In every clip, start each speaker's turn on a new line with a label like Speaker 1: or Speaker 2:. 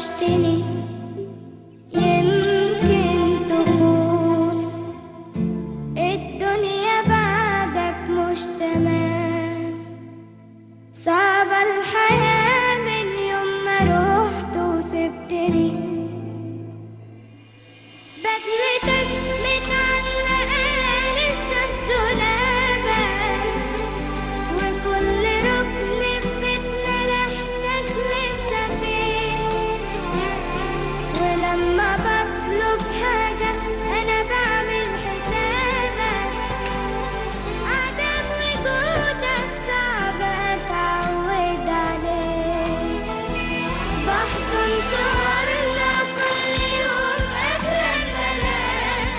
Speaker 1: وحشتني يمكن تكون الدنيا بعدك مش تمام صعبة الحياة من يوم ما روحت وسبتني بدلتك متعلقة لسه بدولابك وكل ركن في بيتنا ريحتك لسه فيه ولما بطلب حاجة أنا بعمل حسابك عدم وجودك صعب أتعود عليه بحضن صورنا كل يوم قبل المنام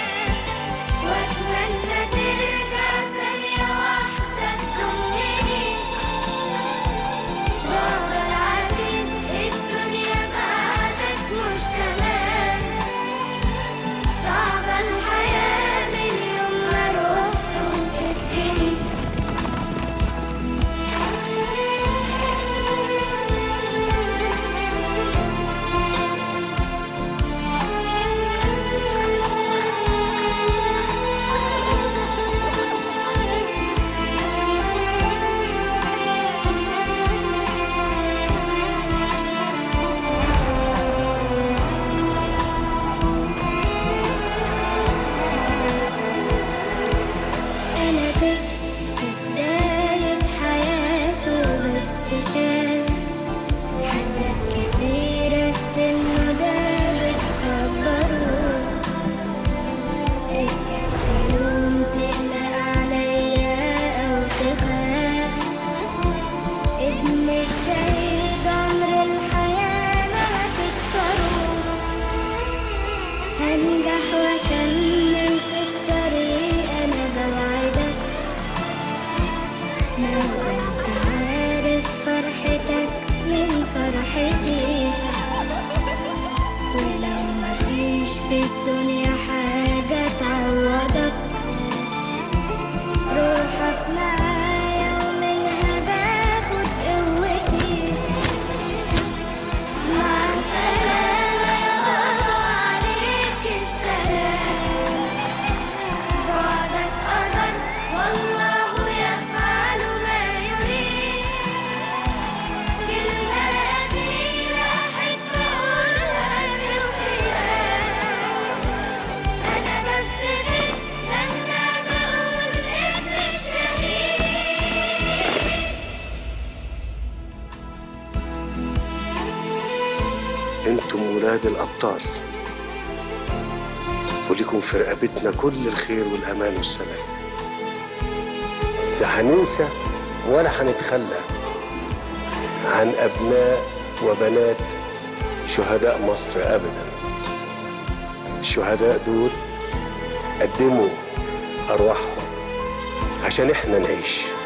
Speaker 1: وأتمنى ترجع ثانية واحدة تضمني بابا العزيز الدنيا بعدك مش تمام صعبة الحياة من يوم ما روحت وسبتني أنا طفل في بداية حياته بس شاف حاجات كتيرة في سنه ده بتكبره إياك في يوم تقلق عليا أو تخاف ابن الشهيد عمر الحياة ما هتكسره هنجح واكمل في الطريق انا بوعدك لو انت عارف فرحتك من فرحتي ولو مفيش في الدنيا حاجة تعوضك روحك معايا ومنها باخد قوتي مع السلامة يا بابا عليك السلام بعدك قدر والله يفعل ما يريد كلمة أخيرة أحب أقولها في الختام أنا بفتخر لما بقول ابن الشهيد
Speaker 2: انتم ولاد الابطال ولكم في رقبتنا كل الخير والامان والسلام لا هننسى ولا هنتخلى عن ابناء وبنات شهداء مصر ابدا الشهداء دول قدموا ارواحهم عشان احنا نعيش